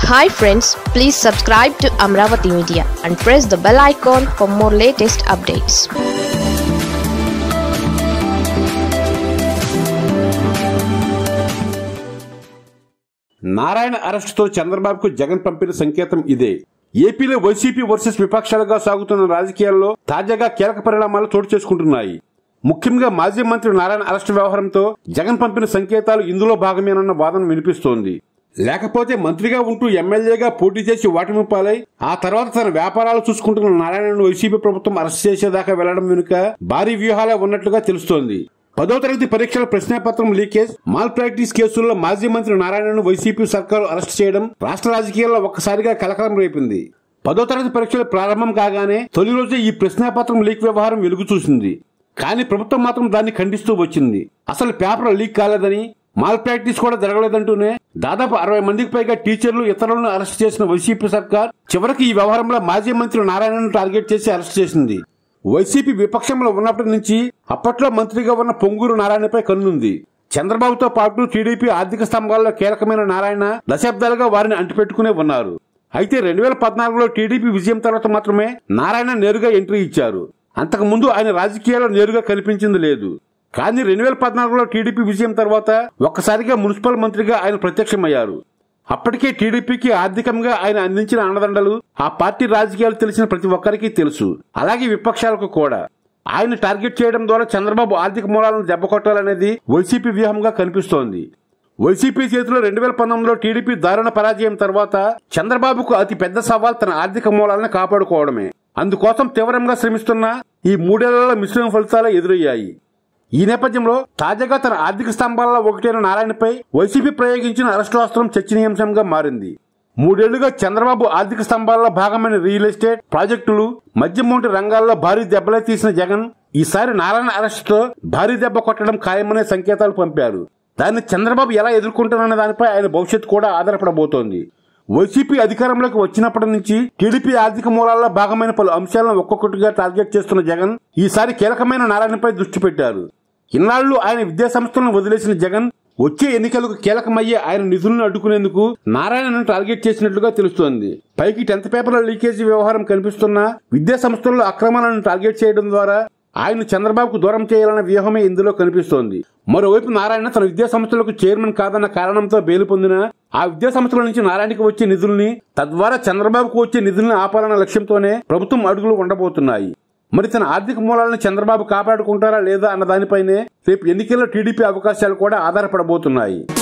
hi friends please subscribe to Amaravati media and press the bell icon for more latest updates Narayana అరెస్టుతో చంద్రబాబుకు జగన్ పంపిన సంకేతం ఇదే ఏపీలో వైసీపీ వర్సెస్ విపక్షాలుగా సాగుతున్న రాజకీయాల్లో తాజాగా కీలక పరిణామాలు చోటు చేసుకుంటున్నాయి ముఖ్యంగా మాజీ మంత్రి నారాయణ అరెస్టు వ్యవహారంతో జగన్ పంపిన సంకేతాలు ఇందులో భాగమేనన్న వాదన వినిపిస్తోంది లేకపోతే మంత్రిగా ఉంటూ ఎమ్మెల్యేగా పోటీ చేసి ఓటమి పాలై ఆ తర్వాత తన వ్యాపారాలు చూసుకుంటున్న నారాయణను వైసీపీ ప్రభుత్వం అరెస్ట్ చేసేదాకా వెళ్లడం వెనుక భారీ వ్యూహాలే ఉన్నట్లుగా తెలుస్తోంది పదో తరగతి పరీక్షల ప్రశ్నాపత్రం లీకేజ్ మాల్ ప్రాక్టీస్ కేసుల్లో మాజీ మంత్రి నారాయణను వైసీపీ సర్కారు అరెస్ట్ చేయడం రాష్ట్ర రాజకీయాల్లో ఒక్కసారిగా కలకలం రేపింది పదో తరగతి పరీక్షలు ప్రారంభం కాగానే తొలి రోజే ఈ ప్రశ్నాపత్రం లీక్ వ్యవహారం వెలుగు చూసింది కానీ ప్రభుత్వం మాత్రం దాన్ని ఖండిస్తూ వచ్చింది అసలు పేపర్ లీక్ కాలేదని మాల్ ప్రాక్టీస్ కూడా జరగలేదంటూనే దాదాపు అరవై మందికి పైగా టీచర్లు ఇతరులను అరెస్ట్ చేసిన వైసీపీ సర్కార్ చివరికి ఈ వ్యవహారంలో మాజీ మంత్రి నారాయణను టార్గెట్ చేసి అరెస్ట్ చేసింది వైసీపీ విపక్షంలో ఉన్నప్పటి నుంచి అప్పట్లో మంత్రిగా ఉన్న పొంగూరు నారాయణపై కన్నుంది చంద్రబాబుతో పాటు టీడీపీ ఆర్థిక స్తంభాల్లో కీలకమైన నారాయణ దశాబ్దాలుగా వారిని అంటిపెట్టుకునే ఉన్నారు అయితే రెండు వేల పద్నాలుగులో టీడీపీ విజయం తర్వాత మాత్రమే నారాయణ నేరుగా ఎంట్రీ ఇచ్చారు అంతకు ముందు ఆయన రాజకీయాల్లో నేరుగా కనిపించింది లేదు కానీ రెండు వేల పద్నాలుగులో టీడీపీ విజయం తర్వాత ఒక్కసారిగా మున్సిపల్ మంత్రిగా ఆయన ప్రత్యక్షమయ్యారు అప్పటికే టీడీపీకి ఆర్థికంగా ఆయన అందించిన అండదండలు ఆ పార్టీ రాజకీయాలు తెలిసిన ప్రతి ఒక్కరికి తెలుసు అలాగే విపక్షాలకు కూడా ఆయన టార్గెట్ చేయడం ద్వారా చంద్రబాబు ఆర్థిక మూలాలను దెబ్బకొట్టాలనేది వైసీపీ వ్యూహంగా కనిపిస్తోంది వైసీపీ చేతిలో రెండు వేల పంతొమ్మిదిలో టీడీపీ దారుణ పరాజయం తర్వాత చంద్రబాబుకు అతి పెద్ద సవాల్ తన ఆర్థిక మూలాలను కాపాడుకోవడమే అందుకోసం తీవ్రంగా శ్రమిస్తున్న ఈ మూడేళ్లలో మిశ్రమ ఫలితాలు ఎదురయ్యాయి ఈ నేపథ్యంలో తాజాగా తన ఆర్థిక స్తంభాలలో ఒకటైన నారాయణపై వైసీపీ ప్రయోగించిన అరెస్టాస్త్రం చర్చనీయాంశంగా మారింది మూడేళ్లుగా చంద్రబాబు ఆర్థిక స్తంభాలలో భాగమైన రియల్ ఎస్టేట్ ప్రాజెక్టులు మద్యమౌంటి రంగాల్లో భారీ దెబ్బలే తీసిన జగన్ ఈసారి నారాయణ అరెస్టుతో భారీ దెబ్బ కొట్టడం ఖాయమనే సంకేతాలు పంపారు దాన్ని చంద్రబాబు ఎలా ఎదుర్కొంటారనే దానిపై ఆయన భవిష్యత్తు కూడా ఆధారపడబోతోంది వైసీపీ అధికారంలోకి వచ్చినప్పటి నుంచి టీడీపీ ఆర్థిక మూలాల్లో భాగమైన పలు అంశాలను ఒక్కొక్కటిగా టార్గెట్ చేస్తున్న జగన్ ఈసారి కీలకమైన నారాయణపై దృష్టి పెట్టారు ఇన్నాళ్లు ఆయన విద్యా సంస్థలను వదిలేసిన జగన్ వచ్చే ఎన్నికలకు కీలకమయ్యే ఆయన నిధులను అడ్డుకునేందుకు నారాయణను టార్గెట్ చేసినట్లుగా తెలుస్తోంది పైకి టెన్త్ పేపర్ల లీకేజీ వ్యవహారం కనిపిస్తున్నా విద్యా సంస్థల్లో అక్రమాలను టార్గెట్ చేయడం ద్వారా ఆయన చంద్రబాబుకు దూరం చేయాలన్న వ్యూహమే ఇందులో కనిపిస్తోంది మరోవైపు నారాయణ తన విద్యా సంస్థలకు చైర్మన్ కాదన్న కారణంతో బెయిల్ పొందిన ఆ విద్యా సంస్థల నుంచి నారాయణకి వచ్చే నిధుల్ని తద్వారా చంద్రబాబుకు వచ్చే నిధుల్ని ఆపాలన్న లక్ష్యంతోనే ప్రభుత్వం అడుగులు ఉండబోతున్నాయి మరి తన ఆర్థిక మూలాలను చంద్రబాబు కాపాడుకుంటారా లేదా అన్న దానిపైనే రేపు ఎన్నికల్లో టీడీపీ అవకాశాలు కూడా ఆధారపడబోతున్నాయి